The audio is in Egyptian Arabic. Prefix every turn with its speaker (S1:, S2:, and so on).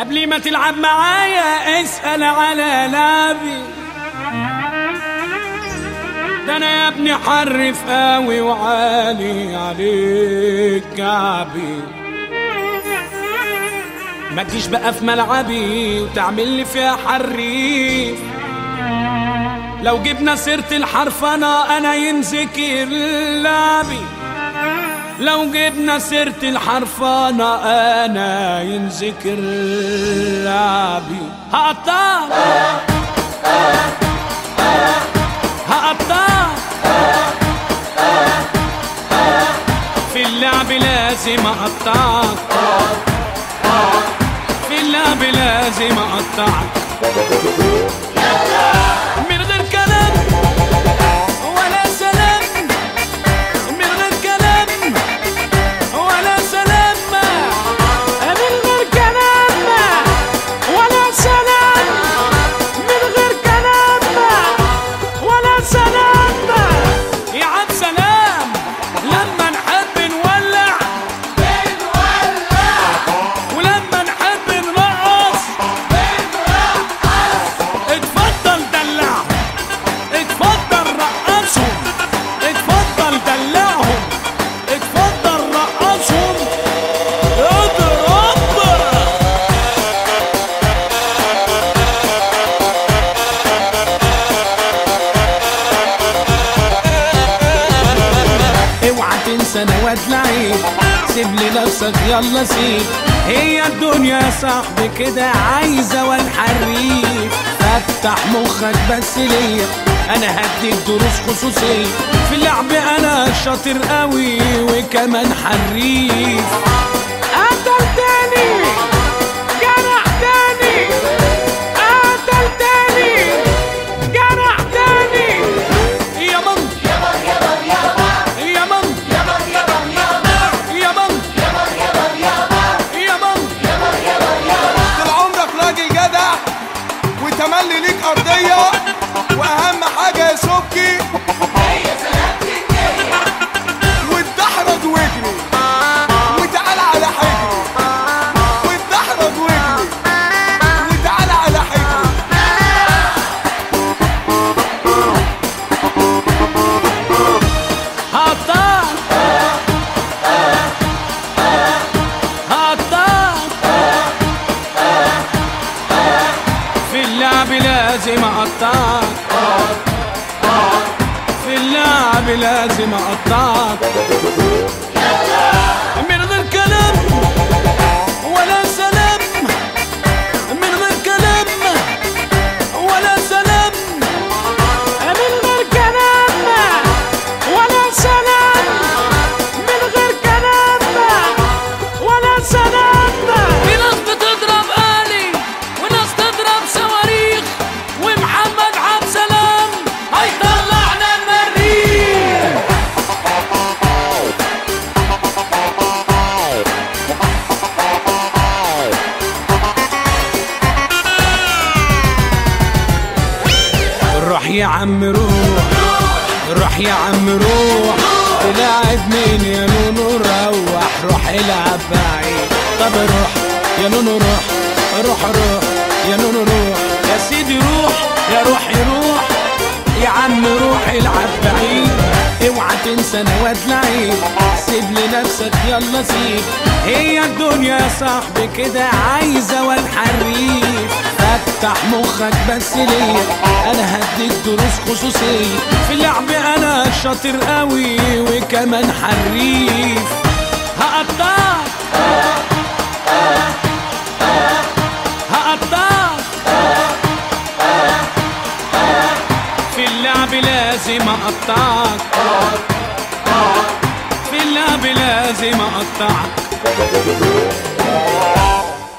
S1: قبل ما تلعب معايا اسأل على لعبي ده انا يا ابني حرف قوي وعالي عليك كعبي ما تجيش بقى في ملعبي وتعمل لي فيها حريف لو جبنا سيرة الحرفنة انا ينذكر لعبي لو جبنا سيرة الحرفانة أنا ينذكر لعبي هقطع هقطع في اللعب لازم أقطعك في اللعب لازم أقطعك من غير كلام ولا سلام من غير كلام ولا سلام
S2: من غير كلام ولا سلام من غير كلام ولا سلام
S1: يا عم سلام لما نحب نولع ولما نحب نرقص اتفضل دلعهم اتفضل رقصهم اتفضل دلعهم اتفضل رقصهم اضرب اوعى تنسى انا واد لعيب سيب لي نفسك يلا سيب هي الدنيا يا صاحبي كده عايزه والحريف فتح مخك بس ليا انا هديك دروس خصوصيه في اللعب انا شاطر قوي وكمان حريف
S2: قتلتني جرحتني قتلتني جرحتني
S1: يا من يا من يا من يا من
S3: طول عمرك راجل جدع وتملي ليك ارضيه واهم حاجه يا سبكي واتدحرج واجري وتعال على حجري واتدحرج واجري وتعال على حجري
S1: هقطع هقطع في اللعب لازم اقطعك في اللعب لازم اقطعك من غير كلام ولا سلام من غير كلام ولا سلام
S2: من غير كلام ولا سلام من غير كلام ولا سلام
S1: في ناس بتضرب آلي وناس تضرب صواريخ ومحمد عبد سلام هيطلعنا المريخ روح يا عم روح روح يا عم روح تلاعب مين يا نونو روح روح العب بعيد طب روح يا نونو روح روح روح يا نونو روح يا سيدي روح يا روحي روح يا عم روح العب بعيد اوعى تنسى انا واد لعيب سيب لنفسك يلا سيب هي الدنيا يا صاحبي كده عايزه والحريف فتح مخك بس ليا انا هديك دروس خصوصيه في اللعب انا شاطر قوي وكمان حريف هقطعك هقطعك في اللعب لازم اقطعك في اللعب لازم اقطعك